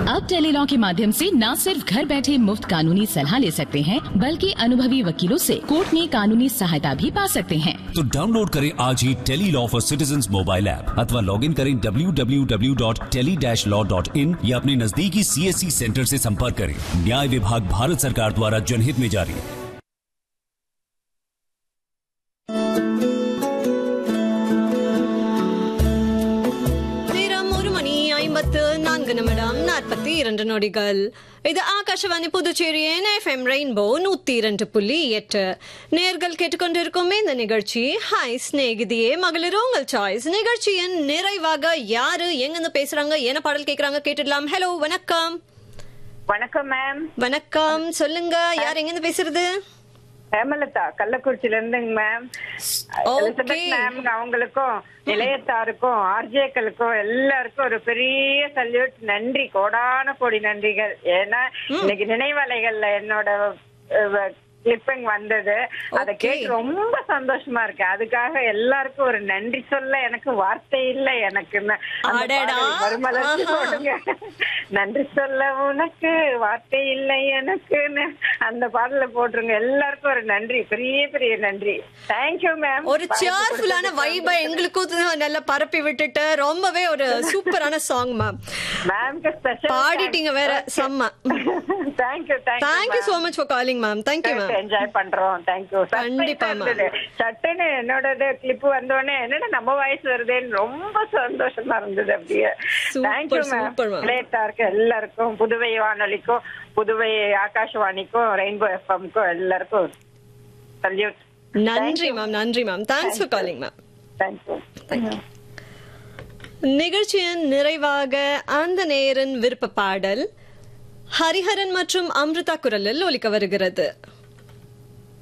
अब टेलीलॉ के माध्यम से न सिर्फ घर बैठे मुफ्त कानूनी सलाह ले सकते हैं बल्कि अनुभवी वकीलों से कोर्ट में कानूनी सहायता भी पा सकते हैं तो डाउनलोड करें आज ही tele law for citizen mobile app अथवा लॉग इन करें www.tele-law.in या अपने नजदीकी सीएससी सेंटर से संपर्क करें न्याय विभाग भारत सरकार द्वारा जनहित में जारी நேரம் ஒரு மணி ஐம்பத்து நான்கு நிமிடம் நாற்பத்தி இரண்டு நொடிகள் இது ஆகாஷவாணி புதுச்சேரியின் எஃப்எம் ரெயின்போ நூத்தி இரண்டு புள்ளி எட்டு நேர்கள் கேட்டுக்கொண்டிருக்கும் இந்த நிகழ்ச்சி ஹாய் ஸ்நேகிதியே மகளிர் உங்கள் சாய்ஸ் நிகழ்ச்சியின் நிறைவாக யாரு எங்கிருந்து பேசுறாங்க என்ன பாடல் கேக்குறாங்க கேட்டுடலாம் ஹலோ வணக்கம் வணக்கம் மேம் வணக்கம் சொல்லுங்க யார் எங்கிருந்து பேசுறது ஹேமலதா கள்ளக்குறிச்சில இருந்துங்க மேம் Okay. எலிசபெத் மேம் அவங்களுக்கும் இளையத்தாருக்கும் ஆர்ஜேக்களுக்கும் எல்லாருக்கும் ஒரு பெரிய சல்யூட் நன்றி கோடான கோடி நன்றிகள் ஏன்னா இன்னைக்கு நினைவலைகள்ல என்னோட கிளிப்பிங் வந்தது அதை Okay. கேட்டு ரொம்ப சந்தோஷமா இருக்கு அதுக்காக எல்லாருக்கும் ஒரு நன்றி சொல்ல எனக்கு வார்த்தை இல்லை எனக்கு அடடா. மறுமலர்ச்சி ஆஹா. போடுங்க நன்றி சொல்ல உனக்கு வார்த்தை இல்லை எனக்குன்னு அந்த பாடல போட்டுருங்க எல்லாருக்கும் ஒரு நன்றி பெரிய பெரிய நன்றி தேங்க்யூ மேம் ஒரு சேர்ஃபுல்லான வைபை எங்களுக்கும் நல்லா பரப்பி விட்டுட்டு ரொம்பவே ஒரு சூப்பரான சாங் மேம் மேம்க்கு ஸ்பெஷல் பாடிட்டீங்க வேற செம்ம thank you thank you so much for calling ma'am thank you ma'am enjoy பண்றோம் தேங்க்யூ கண்டிப்பா, ma'am. சட்டுன்னு என்னோட கிளிப் வந்தோடனே என்னன்னா நம்ம வாய்ஸ் வருதேன்னு ரொம்ப சந்தோஷமா இருந்தது அப்படியே Super, thank you super, ma'am. Ma'am இளையத்தாருக்கு எல்லாருக்கும் புதுவை வானொலிக்கும் புதுவை ஆகாஷவாணிக்கும் ரெயின்போ எஃப்எம்க்கும் எல்லாருக்கும் சல்யூட் நன்றி மேம் நன்றி ma'am thanks for calling ma'am thank you நிகழ்ச்சியின் நிறைவாக அந்த நேரின் விருப்ப பாடல் ஹரிஹரன் மற்றும் அம்ருதா குரலில் ஒலிக்க வருகிறது